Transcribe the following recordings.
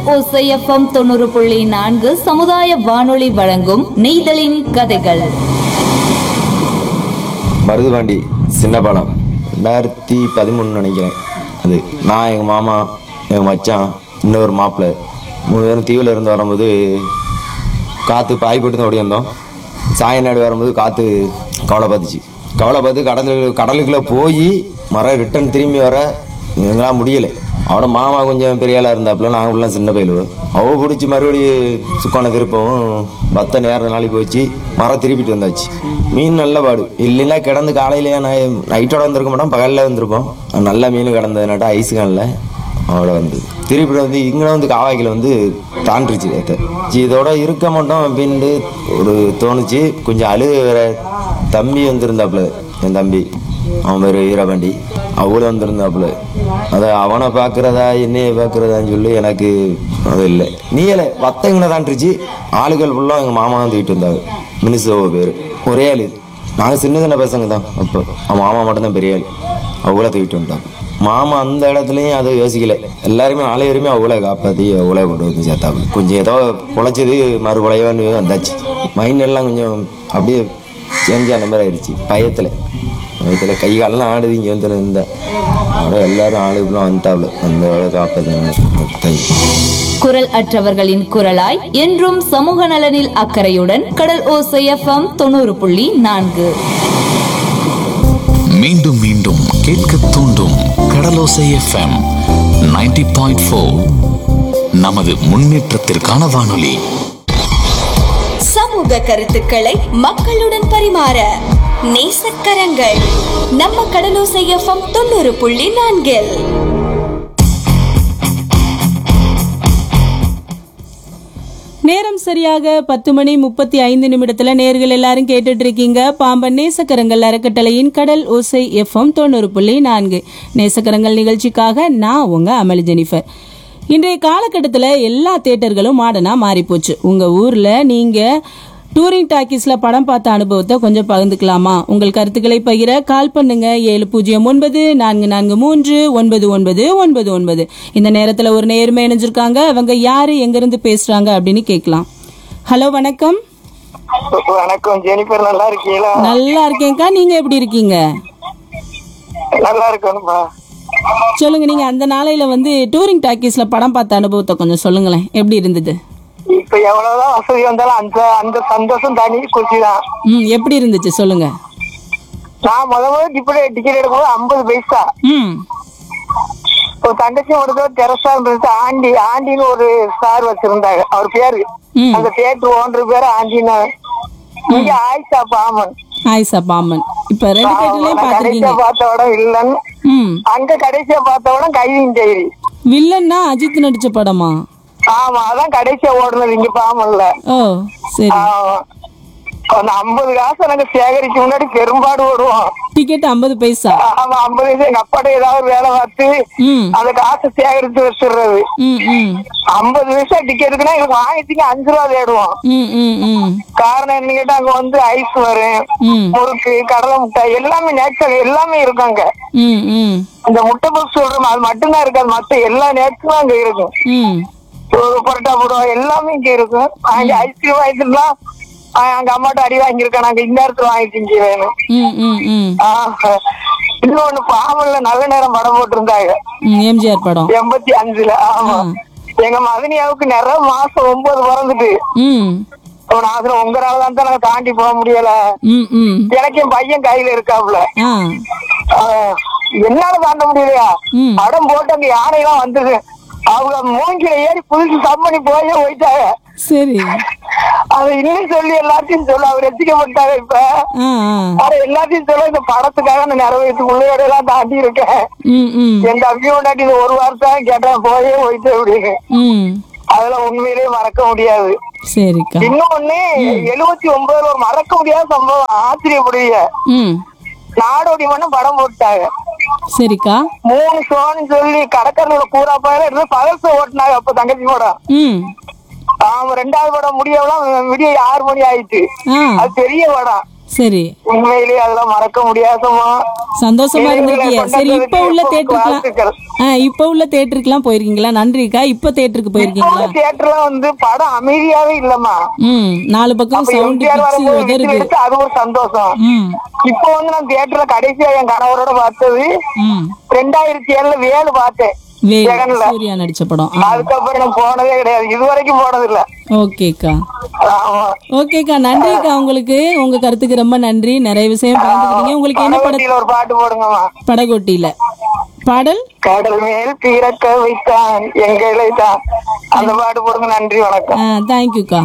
ஓசைஎஃப்எம் தொண்ணூறு புள்ளி நான்கு சமுதாய வானொலி வழங்கும் நெய்தலின் கதைகள் மருதுபாண்டி சின்ன பாலம் ரெண்டாயிரத்தி பதிமூணு நினைக்கிறேன் அது நான் எங்கள் மாமா எங்கள் மச்சான் இன்னொரு மாப்பிள்ளை மூணு பேரும் தீவில் இருந்து வரும்போது காற்று பாய் போட்டு தான் ஓடி வந்தோம் சாயநாடு வரும்போது காற்று கவலை பார்த்துச்சு கவலை பார்த்து கடலுக்கு கடலுக்குள்ளே போய் மரம் ரிட்டன் திரும்பி வர எங்களால் முடியலை அவட மாமா கொஞ்சம் பெரிய ஆளாக இருந்தாப்புல நாங்கள் ஃபுல்லாக சின்ன பயிலுவோம் அவ பிடிச்சி மறுபடியும் சுக்கான திருப்பவும் பத்த நேரம் நாளைக்கு போச்சு மரம் திருப்பிட்டு வந்தாச்சு மீன் நல்ல பாடு இல்லைன்னா கிடந்து காலையிலேயே நான் நைட்டோட வந்திருக்க மாட்டோம் பகலில் வந்திருப்போம் நல்ல மீன் கிடந்ததுனாட்டா ஐஸ் கானில் அவளை வந்து திருப்பி வந்து இங்கே வந்து காவாய்க்கில் வந்து தாண்டிருச்சு நேற்று சரி, இதோட இருக்க மாட்டோம் அப்படின்ட்டு ஒரு தோணுச்சு கொஞ்சம் அழுக வேற தம்பி வந்திருந்தாப்புல என் தம்பி அவன் பேர் வீரபாண்டி அவளும் வந்திருந்தாப்புல அதை அவனை பார்க்குறதா என்னைய பார்க்குறதான்னு சொல்லி எனக்கு அது இல்லை நீல வத்தங்களை தாண்டிருச்சு ஆளுகள் ஃபுல்லாக எங்கள் மாமா வந்து வீட்டு இருந்தாங்க மினிசோ பேர் ஒரே ஆளு நாங்கள் சின்ன சின்ன பசங்க தான் அப்போ அவன் மாமா மட்டும்தான் பெரிய ஆள் அவங்கள தூக்கிட்டு வந்தாங்க மாமா அந்த இடத்துலையும் அதை யோசிக்கல எல்லாருமே அலைவருமே அவளை காப்பாற்றி அவளை கொண்டு வந்து சேர்த்தாங்க கொஞ்சம் ஏதோ பொழைச்சது மறுபழையவான்னு வந்தாச்சு மைண்ட் எல்லாம் கொஞ்சம் அப்படியே சேஞ்ச் ஆன மாதிரி ஆயிடுச்சு பயத்தில் பயத்தில் கை காலெல்லாம் ஆடுது இங்கே வந்து இருந்தேன் ஆனால் எல்லாரும் ஆளுகளும் வந்துட்டாவில் அந்த காப்பாற்ற குரல் அற்றவர்களின் குரலாய் என்றும் சமூக நலனில் அக்கறையுடன் கடல் ஓசைஎஃப்எம் தொண்ணூறு புள்ளி நான்கு மீண்டும் மீண்டும் கேட்க தூண்டும் கடலோசை எஃப்எம் 90.4 பாயிண்ட் நமது முன்னேற்றத்திற்கான வானொலி சமூக கருத்துக்களை மக்களுடன் பரிமாற நேசக்கரங்கள் நம்ம கடலோசை எஃப்எம் தொண்ணூறு புள்ளி நான்கில் நேரம் சரியாக பத்து மணி முப்பத்தி ஐந்து நிமிடத்துல நேர்கள் எல்லாரும் கேட்டுட்டு இருக்கீங்க பாம்பன் நேசக்கரங்கள் அறக்கட்டளையின் கடல் ஓசை எஃப்எம் தொண்ணூறு புள்ளி நான்கு நேசக்கரங்கள் நிகழ்ச்சிக்காக நான் உங்க அமளி ஜெனிஃபர் இன்றைய காலகட்டத்தில் எல்லா தேட்டர்களும் மாடர்னாக மாறிப்போச்சு உங்கள் ஊரில் நீங்கள் டூரிங் டாக்கீஸில் படம் பார்த்த அனுபவத்தை கொஞ்சம் பகிர்ந்துக்கலாமா உங்கள் கருத்துக்களை பகிர கால் பண்ணுங்க ஏழு பூஜ்ஜியம் ஒன்பது நான்கு நான்கு மூன்று ஒன்பது ஒன்பது ஒன்பது ஒன்பது இந்த நேரத்தில் ஒரு நேர்மை இணைஞ்சிருக்காங்க அவங்க யாரு எங்கிருந்து பேசுறாங்க அப்படின்னு கேட்கலாம் ஹலோ வணக்கம் வணக்கம் ஜெனிஃபர் நல்லா இருக்கீங்களா நல்லா இருக்கேன்க்கா நீங்க எப்படி இருக்கீங்க நல்லா இருக்கணும்ப்பா சொல்லுங்க நீங்க அந்த நாளையில வந்து டூரிங் டாக்கீஸ்ல படம் பார்த்த அனுபவத்தை கொஞ்சம் சொல்லுங்களேன் எப்படி இருந்தது இப்ப எவ்வளவுதான் வசதி வந்தாலும் அந்த அந்த சந்தோஷம் தனி குஷி தான் ம் எப்படி இருந்துச்சு சொல்லுங்க நான் முத முதல்ல டிக்கெட் டிக்கெட் எடுக்கும்போது ஐம்பது பைசா ம் ஒரு தங்கச்சி ஒரு தெரசா இருந்தது ஆண்டி ஆண்டின்னு ஒரு சார் வச்சிருந்தாங்க அவர் பேரு ம். அந்த தியேட்டர் ஓனர் பேரு ஆண்டின்னு இங்க ஆயிஷா பாமன் ஆயிஷா பாமன் இப்ப ரெண்டு தேட்டர்லயும் நான் கடைசியா பாத்துருக்கீங்க பார்த்த இடம் இல்லன்னு ம் அங்க கடைசியா பார்த்த இடம் கைதியின் டைரி வில்லன்னா அஜித் நடிச்ச படமா ஆமா அதான் கடைசியா ஓடுனது இங்க பாமன்ல ஓ சரி ஆமா. அந்த ஐம்பது காசு நாங்க சேகரிக்க முன்னாடி பெரும்பாடு ஓடுவோம் டிக்கெட் ஐம்பது பைசா ஆமா ஐம்பது வயசு எங்க அப்பாட்ட ஏதாவது வேலை பார்த்து ம் அந்த காசை சேகரித்து வச்சிடுறது ம் ம் ஐம்பது வயசா டிக்கெட்டுக்குன்னா எங்களுக்கு வாங்கிட்டீங்க அஞ்சு ரூபா தேடுவோம் ம் ம் ம் காரணம் என்ன கேட்டா அங்க வந்து ஐஸ் வரும் ம் முறுக்கு கடலை முட்டாய் எல்லாமே நேச்சுரல் எல்லாமே இருக்கும் அங்க ம் ம் இந்த முட்டை பஸ் சொல்றோம் அது மட்டும்தான் இருக்காது மத்த எல்லா நேச்சுரலும் அங்க இருக்கும் ம் ஒரு பரோட்டா போடுவோம் எல்லாமே இங்க இருக்கும் அங்க ஐஸ்கிரீம் வாங்கிட்டுலாம் அங்க அம்மாட்ட அடி வாங்கியிருக்கேன் நாங்க இந்த இடத்துல வாங்கிட்டு இங்க வேணும் ம் ம் ம் ஆஹ். இன்னொன்னு பாமல்ல நல்ல நேரம் படம் போட்டிருந்தாங்க ம் எம்ஜிஆர் படம் எண்பத்தி அஞ்சுல ஆமா எங்க மதனியாவுக்கு நிறைய மாசம் ஒன்பது பிறந்துட்டு ம் அவன் அதுல உங்களால தான் நாங்க தாண்டி போக முடியல ம் ம் எனக்கு என் பையன் கையில இருக்காப்ல ஆ ஆஹ். என்னால தாண்ட முடியலையா ம். படம் போட்டு அங்க யானை எல்லாம் வந்தது அவங்க மூஞ்சில ஏறி புதுசு கம்பெனி போயே போயிட்டாங்க சரி அதை இன்னும் சொல்லி எல்லாத்தையும் சொல்ல அவர் எத்திக்கப்பட்டாங்க இப்ப ஆ ஆ அத எல்லாத்தையும் சொல்ல இந்த படத்துக்காக நான் நிறைவேற்று பிள்ளையோட எல்லாம் தாண்டி இருக்கேன் ம் ம் என் தம்பி கொண்டாட்டி இது ஒரு வார்த்தை கேட்டேன் போயே போயிட்டு அப்படின்னு ம் அதெல்லாம் உண்மையிலேயே மறக்க முடியாது சரிக்கா இன்னொன்னு எழுபத்தி ஒன்பதுல ஒரு மறக்க முடியாத சம்பவம் ஆச்சரியப்படுவீங்க ம் நாடோடி மண்ணும் படம் போட்டாங்க சரிக்கா மூணு ஷோன்னு சொல்லி கடற்கரையில கூறா பயில இருந்து பகல் ஷோ ஓட்டினாங்க அப்ப தங்கச்சி படம் ம் ஆமா ரெண்டாவது படம் முடியவெல்லாம் விடிய ஆறு மணி ஆயிடுச்சு ஆ அது பெரிய படம் சரி உண்மையிலேயே அதெல்லாம் மறக்க முடியாதமா சந்தோஷமா இருந்திருக்கியா சரி இப்ப உள்ள தேட்டருக்குலாம் வாழ்த்துக்கள். ஆ இப்ப உள்ள தேட்டருக்குலாம் போயிருக்கீங்களா நன்றிக்கா இப்ப தேட்டருக்கு போயிருக்கீங்களா தியேட்டர்ல வந்து படம் அமைதியாவே இல்லம்மா ம் நாலு பக்கம் அப்ப சவுண்ட் எம்ஜிஆர் பிச்சு வரும்போது விசில் உதறுது அடிச்சு அது ஒரு சந்தோஷம் ம் இப்போ வந்து நான் தியேட்டர்ல கடைசியா என் கணவரோட பார்த்தது ம் ரெண்டாயிரத்தி ஏழுல வேலு பார்த்தேன் வேலு ஜெகன்ல சூர்யா நடிச்ச படம் ஆ, அதுக்கப்புறம் நான் போனதே கிடையாது இது வரைக்கும் போனது இல்ல ஓகேக்கா ஆமா ஓகேக்கா நன்றிக்கா உங்களுக்கு உங்க கருத்துக்கு ரொம்ப நன்றி நிறைய விஷயம் பகிர்ந்துக்கிட்டீங்க உங்களுக்கு என்ன பட படவண்டியில ஒரு பாட்டு போடுங்கம்மா படகோட்டியில பாடல் கடல் மேல் பிறக்க வைத்தான் எங்களை தான் அந்த பாட்டு போடுங்க நன்றி வணக்கம் ஆ தேங்க்யூக்கா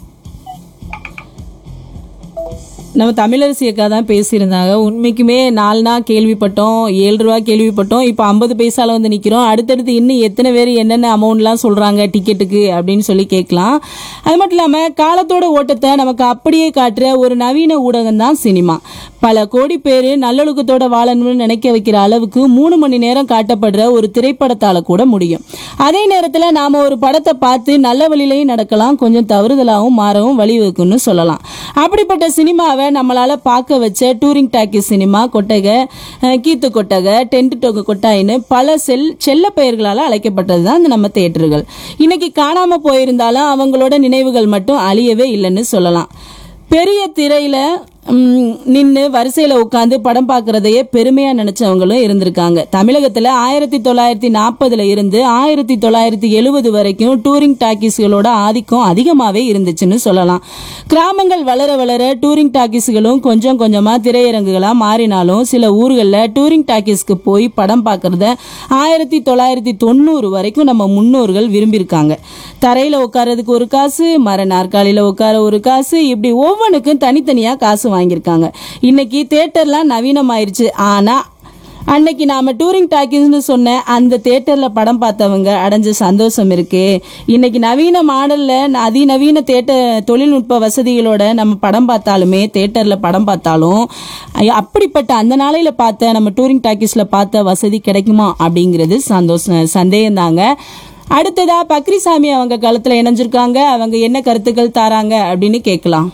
நம்ம தமிழரசி அக்கா தான் பேசியிருந்தாங்க உண்மைக்குமே நாலு நாள் கேள்விப்பட்டோம் ஏழு ரூபா கேள்விப்பட்டோம் இப்போ ஐம்பது பைசால வந்து நிற்கிறோம் அடுத்தடுத்து இன்னும் எத்தனை பேர் என்னென்ன அமௌண்ட்லாம் சொல்கிறாங்க டிக்கெட்டுக்கு அப்படின்னு சொல்லி கேட்கலாம் அது மட்டும் இல்லாமல் காலத்தோட ஓட்டத்தை நமக்கு அப்படியே காட்டுற ஒரு நவீன ஊடகம் தான் சினிமா பல கோடி பேர் நல்லொழுக்கத்தோட வாழணும்னு நினைக்க வைக்கிற அளவுக்கு மூணு மணி நேரம் காட்டப்படுற ஒரு திரைப்படத்தால கூட முடியும் அதே நேரத்தில் நாம ஒரு படத்தை பார்த்து நல்ல வழியிலையும் நடக்கலாம் கொஞ்சம் தவறுதலாகவும் மாறவும் வழிவகுக்கும்னு சொல்லலாம் அப்படிப்பட்ட சினிமாவை நம்மளால பார்க்க வச்ச டூரிங் டாக்கி சினிமா கொட்டகை அஹ், கீத்து கொட்டகை டென்ட் டொகு கொட்டாயின்னு பல செல் செல்ல பெயர்களால் அழைக்கப்பட்டது தான் இந்த நம்ம தேட்டர்கள் இன்னைக்கு காணாம போயிருந்தாலும் அவங்களோட நினைவுகள் மட்டும் அழியவே இல்லைன்னு சொல்லலாம் பெரிய திரையில நின்று வரிசையில் உட்காந்து படம் பார்க்கறதையே பெருமையாக நினச்சவங்களும் இருந்திருக்காங்க தமிழகத்தில் ஆயிரத்தி தொள்ளாயிரத்தி நாற்பதுல இருந்து ஆயிரத்தி தொள்ளாயிரத்தி எழுபது வரைக்கும் டூரிங் டாக்கீஸ்களோட ஆதிக்கம் அதிகமாகவே இருந்துச்சுன்னு சொல்லலாம் கிராமங்கள் வளர வளர டூரிங் டாக்கீஸ்களும் கொஞ்சம் கொஞ்சமாக திரையரங்குகளாக மாறினாலும் சில ஊர்களில் டூரிங் டாக்கீஸ்க்கு போய் படம் பார்க்கறத ஆயிரத்தி தொள்ளாயிரத்தி தொண்ணூறு வரைக்கும் நம்ம முன்னோர்கள் விரும்பியிருக்காங்க தரையில் உட்காரதுக்கு ஒரு காசு மர நாற்காலியில் உட்கார ஒரு காசு இப்படி ஒவ்வொன்றுக்கும் தனித்தனியாக காசு வாங்கியிருக்காங்க இன்னைக்கு தேட்டர்லாம் நவீனமாயிருச்சு ஆனால் அன்னைக்கு நாம டூரிங் டாக்கீஸ்னு சொன்ன அந்த தேட்டர்ல படம் பார்த்தவங்க அடைஞ்ச சந்தோஷம் இருக்கே இன்னைக்கு நவீன மாடல்ல அதிநவீன தேட்டர் தொழில்நுட்ப வசதிகளோட நம்ம படம் பார்த்தாலுமே தேட்டர்ல படம் பார்த்தாலும் ஐ- அப்படிப்பட்ட அந்த நாளையில பார்த்த நம்ம டூரிங் டாக்கீஸ்ல பார்த்த வசதி கிடைக்குமா அப்படிங்கிறது சந்தோஷம் சந்தேகம் தாங்க அடுத்ததா பக்ரிசாமி அவங்க காலத்துல இணைஞ்சிருக்காங்க அவங்க என்ன கருத்துக்கள் தாராங்க அப்படின்னு கேட்கலாம்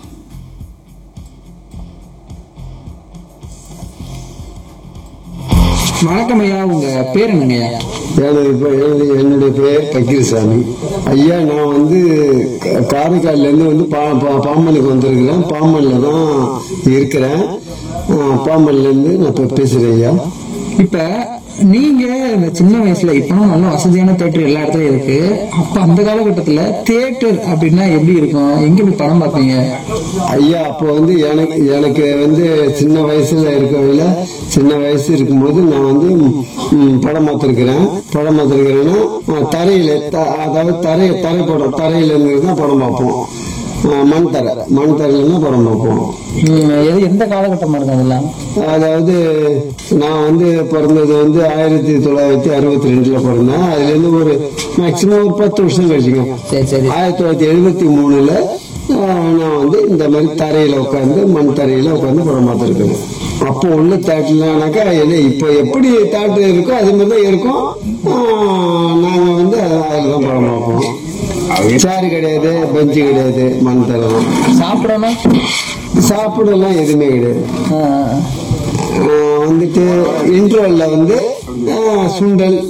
வணக்கம் ஐயா உங்க பேர் என்னங்க ஐயா எனது பெ- எனது- என்னுடைய பேர் பக்கீர்சாமி ஐயா நான் வந்து க- காரைக்கால்லேருந்து வந்து பா பா- பாம்பனுக்கு வந்திருக்கிறேன் பாம்பனில் தான் இருக்கிறேன் ஆ, பாம்பன்லேருந்து நான் இப்போ பேசுகிறேன் ஐயா இப்ப நீங்க இந்த சின்ன வயசுல இப்ப நல்ல வசதியான தேட்டர் எல்லா இடத்துலயும் இருக்கு அப்ப அந்த காலகட்டத்துல தேட்டர் அப்படின்னா எப்படி இருக்கும் எங்க போய் படம் பார்ப்பீங்க ஐயா அப்போ வந்து எனக்கு எனக்கு வந்து சின்ன வயசுல இருக்கவில்ல சின்ன வயசு இருக்கும்போது நான் வந்து ம், படம் பார்த்துருக்கிறேன் படம் பார்த்துருக்கிறேன்னா தரையில த- அதாவது தரை தரை படம் தரையில இருந்து தான் படம் பார்ப்போம் ஆ, மண் தரை மண் தரையில தான் படம் பார்ப்போம் ம், எது எந்த காலகட்டமா இருக்கும் அதெல்லாம் அதாவது நான் வந்து பிறந்தது வந்து ஆயிரத்தி தொள்ளாயிரத்தி அறுபத்தி ரெண்டுல பிறந்தேன் அதுல இருந்து ஒரு மேக்சிமம் ஒரு பத்து வருஷம் கழிச்சுங்க சரி சரி ஆயிரத்தி தொள்ளாயிரத்தி எழுபத்தி மூணுல ஆஹ், நான் வந்து இந்த மாதிரி தரையில உட்காந்து மண் தரையில உட்காந்து படம் பார்த்துருக்கேன் அப்போ உள்ள தேட்டர்லனாக்கா என்ன இப்போ எப்படி தேட்டர் இருக்கோ அது மாதிரி தான் இருக்கும் ஆஹ், நாங்க வந்து அதில் தான் படம் பார்ப்போம் சேரு கிடையாது பெஞ்சு கிடையாது மண் தரை தான் சாப்பிடணும் சாப்பிடலாம் எதுவுமே கிடையாது ஆ, ஆ. ஆஹ் வந்துட்டு இன்ட்ரோல்ல வந்து ஆஹ் சுண்டல்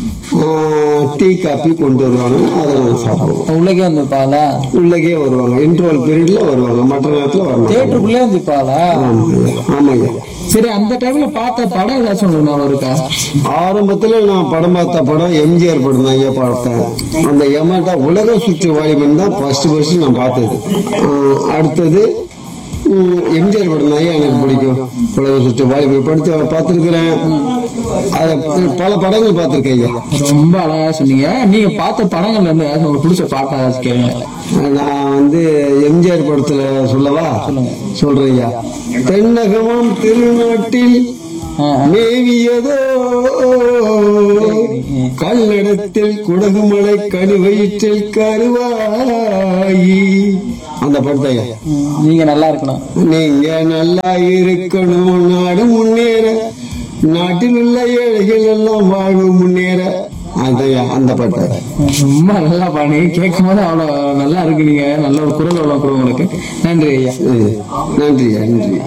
ஆஹ் டீ காப்பி கொண்டு வருவாங்க அதை நாங்கள் சாப்பிடுவோம் உள்ளக்கே வந்துப்பாளா உள்ளக்கே வருவாங்க இன்ட்ரோல் பீரியட்ல வருவாங்க மற்ற நேரத்தில் வரணும் தேட்டருக்குள்ளே வந்துப்பாளா ஆமாங்க சரி அந்த டைம்ல பார்த்த படம் ஏதாச்சும் உங்களுக்கு ஞாபகம் இருக்கா ஆரம்பத்துல நான் படம் பார்த்த படம் எம்ஜிஆர் படம் தான் ஐயா பார்த்தேன் அந்த எமாட்டா உலக சுற்று வாலிபன் தான் ஃபர்ஸ்ட் ஃபர்ஸ்ட் நான் பார்த்தது ஆஹ் அடுத்தது உம், எம்ஜிஆர் படம் தான் ஐயா எனக்கு பிடிக்கும் உலக சுற்று வாலிபன் படத்தை பார்த்துருக்கிறேன் அதை பல படங்கள் பார்த்துருக்கேன் ஐயா ரொம்ப அழகா சொன்னீங்க நீங்க பார்த்த படங்கள்ல இருந்து ஏதாச்சும் உங்களுக்கு பிடிச்ச பாட்டா ஏதாச்சும் கேளுங்க நான் வந்து எம்ஜிஆர் படத்துல சொல்லவா சொல்றேன் ஐயா தென்னகமும் திருநாட்டில் ஆ, ஆ. மேவியதோ கல்லடத்தில் குடகுமலை கழுவயிற்றில் கருவாயி அந்த படத்தை ஐயா ம், நீங்க நல்லா இருக்கணும் நீங்க நல்லா இருக்கணும் நாடு முன்னேற நாட்டில் உள்ள ஏழைகள் எல்லாம் வாழ்வு முன்னேற அதுதான் அந்த பாட்டு ரொம்ப நல்லா பாடி கேட்கும் போது அவ்வளோ நல்லா இருக்கு நீங்க நல்ல ஒரு குரல் வளம் கூட உங்களுக்கு நன்றி ஐயா ம். நன்றி நன்றி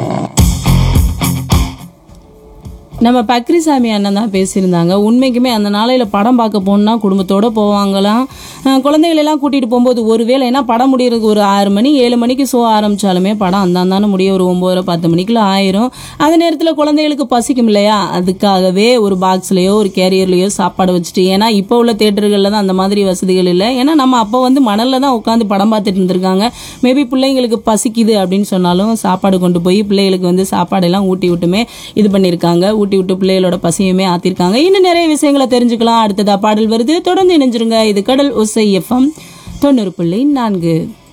நம்ம பக்ரிசாமி அண்ணன் தான் பேசியிருந்தாங்க உண்மைக்குமே அந்த நாளையில் படம் பார்க்க போகணுன்னா குடும்பத்தோட போவாங்களாம் அஹ் குழந்தைகளை எல்லாம் கூட்டிகிட்டு போகும்போது ஒருவேளை ஏன்னா படம் முடியறதுக்கு ஒரு ஆறு மணி ஏழு மணிக்கு ஷோ ஆரம்பிச்சாலுமே படம் அந்தாந்தானு முடிய ஒரு ஒம்பது பத்து மணிக்குள்ள ஆயிரும் அந்த நேரத்தில் குழந்தைகளுக்கு பசிக்கும் இல்லையா அதுக்காகவே ஒரு பாக்ஸ்லேயோ ஒரு கேரியர்லேயோ சாப்பாடு வச்சுட்டு ஏன்னா இப்போ உள்ள தேட்டர்களில் தான் அந்த மாதிரி வசதிகள் இல்லை ஏன்னா நம்ம அப்போ வந்து மணலில் தான் உட்காந்து படம் பார்த்துட்டு இருந்திருக்காங்க மேபி பிள்ளைங்களுக்கு பசிக்குது அப்படின்னு சொன்னாலும் சாப்பாடு கொண்டு போய் பிள்ளைகளுக்கு வந்து சாப்பாடெல்லாம் ஊட்டி விட்டுமே இது பண்ணியிருக்காங்க ஊட்டி விட்டு பிள்ளைகளோட பசியுமே ஆத்திருக்காங்க இன்னும் நிறைய விஷயங்களை தெரிஞ்சுக்கலாம் அடுத்ததா பாடல் வருது தொடர்ந்து இணைஞ்சிருங்க இது கடல் ஒசை எஃப்எம் தொண்ணூறு புள்ளி நான்கு